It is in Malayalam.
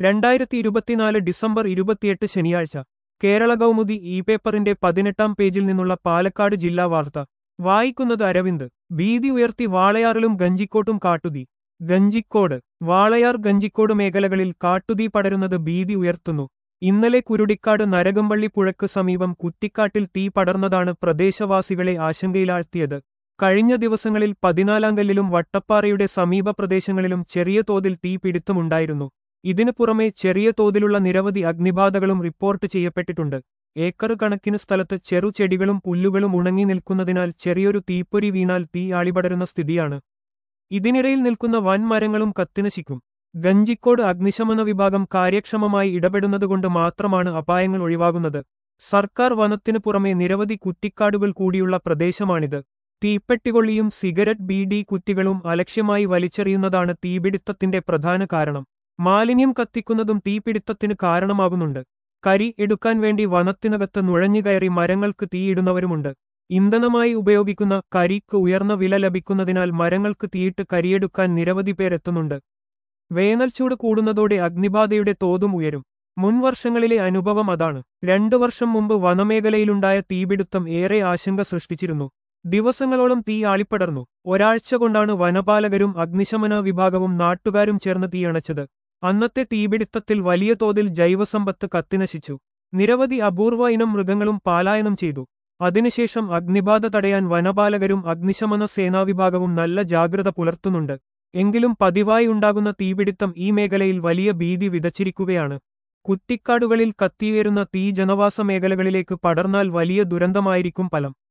രണ്ടായിരത്തി ഇരുപത്തിനാല് ഡിസംബർ ഇരുപത്തിയെട്ട് ശനിയാഴ്ച കേരള കൗമുദി ഇ പേപ്പറിന്റെ പതിനെട്ടാം പേജിൽ നിന്നുള്ള പാലക്കാട് ജില്ലാ വാർത്ത വായിക്കുന്നത് അരവിന്ദ് ഭീതി ഉയർത്തി വാളയാറിലും ഗഞ്ചിക്കോട്ടും കാട്ടുതീ ഗഞ്ചിക്കോട് വാളയാർ ഗഞ്ചിക്കോട് മേഖലകളിൽ കാട്ടുതീ പടരുന്നത് ഭീതി ഉയർത്തുന്നു ഇന്നലെ കുരുടിക്കാട് നരകമ്പള്ളി പുഴയ്ക്ക് സമീപം കുറ്റിക്കാട്ടിൽ തീ പടർന്നതാണ് പ്രദേശവാസികളെ ആശങ്കയിലാഴ്ത്തിയത് കഴിഞ്ഞ ദിവസങ്ങളിൽ പതിനാലാങ്കല്ലിലും വട്ടപ്പാറയുടെ സമീപ പ്രദേശങ്ങളിലും ചെറിയ തോതിൽ തീ പിടുത്തമുണ്ടായിരുന്നു ഇതിനു പുറമെ ചെറിയ തോതിലുള്ള നിരവധി അഗ്നിബാധകളും റിപ്പോർട്ട് ചെയ്യപ്പെട്ടിട്ടുണ്ട് ഏക്കർ കണക്കിന് സ്ഥലത്ത് ചെറുചെടികളും പുല്ലുകളും ഉണങ്ങി നിൽക്കുന്നതിനാൽ ചെറിയൊരു തീപ്പൊരി വീണാൽ തീ ആളിപടരുന്ന സ്ഥിതിയാണ് ഇതിനിടയിൽ നിൽക്കുന്ന വൻമരങ്ങളും കത്തിനശിക്കും ഗഞ്ചിക്കോട് അഗ്നിശമന വിഭാഗം കാര്യക്ഷമമായി ഇടപെടുന്നതുകൊണ്ട് മാത്രമാണ് അപായങ്ങൾ ഒഴിവാകുന്നത് സർക്കാർ വനത്തിനു പുറമെ നിരവധി കുറ്റിക്കാടുകൾ കൂടിയുള്ള പ്രദേശമാണിത് തീപ്പെട്ടികൊള്ളിയും സിഗരറ്റ് ബീഡി കുറ്റികളും അലക്ഷ്യമായി വലിച്ചെറിയുന്നതാണ് തീപിടുത്തത്തിന്റെ പ്രധാന കാരണം മാലിന്യം കത്തിക്കുന്നതും തീപിടുത്തത്തിന് കാരണമാകുന്നുണ്ട് കരി എടുക്കാൻ വേണ്ടി വനത്തിനകത്ത് നുഴഞ്ഞുകയറി മരങ്ങൾക്ക് തീയിടുന്നവരുമുണ്ട് ഇന്ധനമായി ഉപയോഗിക്കുന്ന കരിക്ക് ഉയർന്ന വില ലഭിക്കുന്നതിനാൽ മരങ്ങൾക്ക് തീയിട്ട് കരിയെടുക്കാൻ നിരവധി പേരെത്തുന്നുണ്ട് വേനൽച്ചൂട് കൂടുന്നതോടെ അഗ്നിബാധയുടെ തോതും ഉയരും മുൻ വർഷങ്ങളിലെ അനുഭവം അതാണ് രണ്ടു വർഷം മുമ്പ് വനമേഖലയിലുണ്ടായ തീപിടുത്തം ഏറെ ആശങ്ക സൃഷ്ടിച്ചിരുന്നു ദിവസങ്ങളോളം തീ ആളിപ്പടർന്നു ഒരാഴ്ച കൊണ്ടാണ് വനപാലകരും അഗ്നിശമന വിഭാഗവും നാട്ടുകാരും ചേർന്ന് തീയണച്ചത് അന്നത്തെ തീപിടുത്തത്തിൽ വലിയ തോതിൽ ജൈവസമ്പത്ത് കത്തിനശിച്ചു നിരവധി അപൂർവ ഇനം മൃഗങ്ങളും പാലായനം ചെയ്തു അതിനുശേഷം അഗ്നിബാധ തടയാൻ വനപാലകരും അഗ്നിശമന സേനാവിഭാഗവും നല്ല ജാഗ്രത പുലർത്തുന്നുണ്ട് എങ്കിലും പതിവായി ഉണ്ടാകുന്ന തീപിടുത്തം ഈ മേഖലയിൽ വലിയ ഭീതി വിതച്ചിരിക്കുകയാണ് കുറ്റിക്കാടുകളിൽ കത്തിയേറുന്ന തീ ജനവാസ മേഖലകളിലേക്ക് പടർന്നാൽ വലിയ ദുരന്തമായിരിക്കും ഫലം